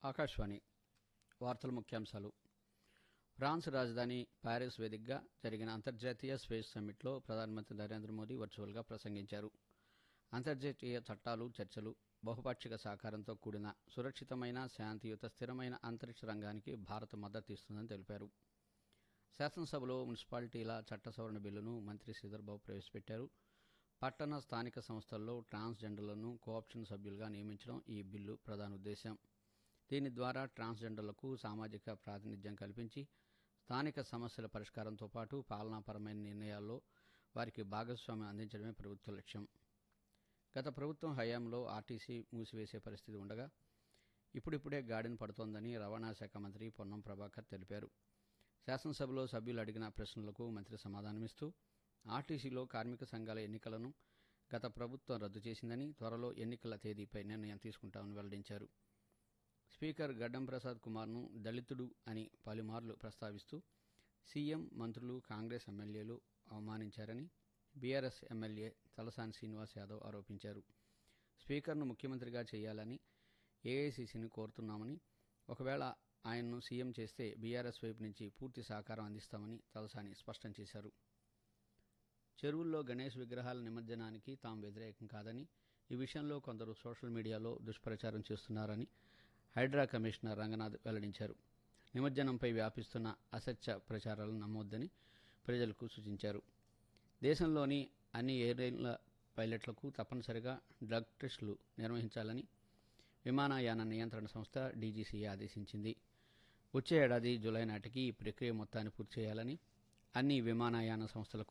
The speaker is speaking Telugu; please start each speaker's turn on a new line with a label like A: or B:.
A: ఆకాశవాణి వార్తల ముఖ్యాంశాలు ఫ్రాన్స్ రాజధాని ప్యారిస్ వేదికగా జరిగిన అంతర్జాతీయ స్పేస్ సమ్మిట్లో ప్రధానమంత్రి నరేంద్ర మోదీ వర్చువల్గా ప్రసంగించారు అంతర్జాతీయ చట్టాలు చర్చలు బహుపాక్షిక సహకారంతో కూడిన సురక్షితమైన శాంతియుత స్థిరమైన అంతరిక్ష రంగానికి భారత్ మద్దతు ఇస్తుందని తెలిపారు శాసనసభలో మున్సిపాలిటీల చట్ట సవరణ బిల్లును మంత్రి శ్రీధర్బాబు ప్రవేశపెట్టారు పట్టణ స్థానిక సంస్థల్లో ట్రాన్స్జెండర్లను కోఆప్షన్ సభ్యులుగా నియమించడం ఈ బిల్లు ప్రధాన ఉద్దేశం దీని ద్వారా ట్రాన్స్జెండర్లకు సామాజిక ప్రాతినిధ్యం కల్పించి స్థానిక సమస్యల పరిష్కారంతో పాటు పాలనాపరమైన నిర్ణయాల్లో వారికి భాగస్వామ్యం అందించడమే ప్రభుత్వ లక్ష్యం గత ప్రభుత్వం హయాంలో ఆర్టీసీ మూసివేసే పరిస్థితి ఉండగా ఇప్పుడిప్పుడే గాడిన పడుతోందని రవాణా శాఖ మంత్రి పొన్నం ప్రభాకర్ తెలిపారు శాసనసభలో సభ్యులు అడిగిన ప్రశ్నలకు మంత్రి సమాధానమిస్తూ ఆర్టీసీలో కార్మిక సంఘాల ఎన్నికలను గత ప్రభుత్వం రద్దు చేసిందని త్వరలో ఎన్నికల తేదీపై నిర్ణయం తీసుకుంటామని వెల్లడించారు స్పీకర్ గడ్డం ప్రసాద్ కుమార్ను దళితుడు అని పలుమార్లు ప్రస్తావిస్తూ సీఎం మంత్రులు కాంగ్రెస్ ఎమ్మెల్యేలు అవమానించారని బీఆర్ఎస్ ఎమ్మెల్యే తలసాని శ్రీనివాస్ యాదవ్ ఆరోపించారు స్పీకర్ను ముఖ్యమంత్రిగా చేయాలని ఏఐసీసీని కోరుతున్నామని ఒకవేళ ఆయన్ను సీఎం చేస్తే బీఆర్ఎస్ వైపు నుంచి పూర్తి సహకారం అందిస్తామని తలసాని స్పష్టం చేశారు చెరువుల్లో గణేష్ విగ్రహాల నిమజ్జనానికి తాము వ్యతిరేకం కాదని ఈ విషయంలో కొందరు సోషల్ మీడియాలో దుష్ప్రచారం చేస్తున్నారని హైడ్రా కమిషనర్ రంగనాథ్ వెల్లడించారు నిమజ్జనంపై వ్యాపిస్తున్న అసత్య ప్రచారాలను నమ్మొద్దని ప్రజలకు సూచించారు దేశంలోని అన్ని ఎయిర్లైన్ల పైలట్లకు తప్పనిసరిగా డ్రగ్ టెస్టులు నిర్వహించాలని విమానయాన నియంత్రణ సంస్థ డీజీసీ ఆదేశించింది వచ్చే ఏడాది జులై నాటికి ఈ ప్రక్రియ మొత్తాన్ని పూర్తి చేయాలని అన్ని విమానయాన సంస్థలకు